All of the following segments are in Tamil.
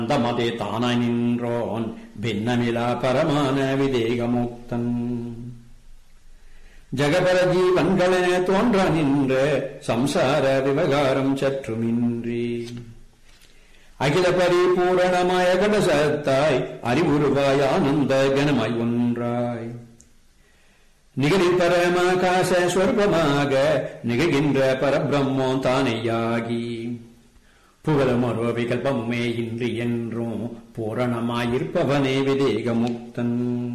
அந்தமதே தானாய் நின்றோன் பின்னமிலா பரமான விதேகமுக்தன் ஜகபர ஜீவன்களென தோன்ற நின்ற சம்சார விவகாரம் சற்றுமின்றி அகில பரிபூரணமாய கடசத்தாய் அறிவுருவாய் ஆனந்த கனமாய் ஒன்றாய் நிகழில் பரமாகாச ஸ்வரூபமாக நிகழ்கின்ற பரபிரம்மோ தானேயாகி புகழமொரு விகல்பமுமே இன்றி என்றும் பூரணமாயிருப்பவனே விதேகமுக்தன்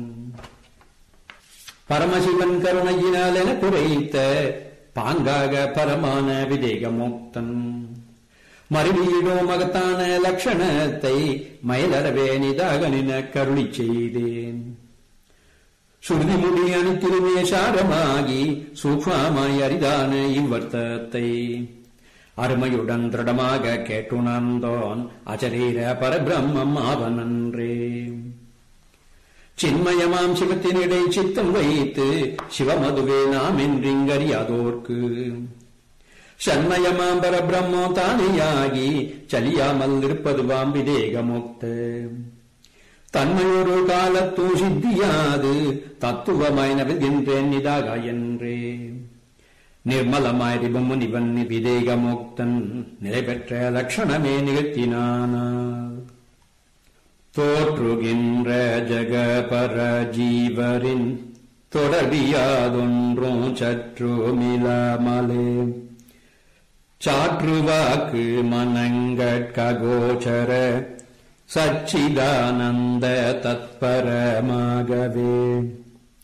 பரமசிவன் கருணையினால் என குறைத்த பாங்காக பரமான விதேகமுக்தன் மறுவீடோ மகத்தான லட்சணத்தை மயிலறவே நிதாக நின கருளி செய்தேன் சுருதி முடி அணித்திருமே சாரமாகி சூக்ஷ்மாய் அரிதான இவ்வர்த்தத்தை அருமையுடன் திருடமாக கேட்டுணர்ந்தோன் அச்சரீர பரபிரம்மம் ஆவனன்றே சின்மயமாம் சிவத்தினிடை சித்தம் வைத்து சிவமதுவே நாம் என்றிங்கறியாதோர்க்கு சண்மயமாம் பரபிரம்மோ தானேயாகி சலியாமல் இருப்பதுவாம் விதேகமுக்த தன்மையொரு காலத்தூ சித்தியாது தத்துவமாய் நவிழ்கின்றேன் நிதாக என்றே நிர்மலமாய் ரிபமுனிவன் விதேகமுக்தன் நிலை பெற்ற லட்சணமே நிகழ்த்தினானால் தோற்றுகின்ற ஜகபர ஜீவரின் தொடர்பியாதொன்றும் சற்றுமிலாமலே சாற்றுவாக்கு மனங்கட்ககோச்சர சச்சிதானந்த தத்பரமாகவே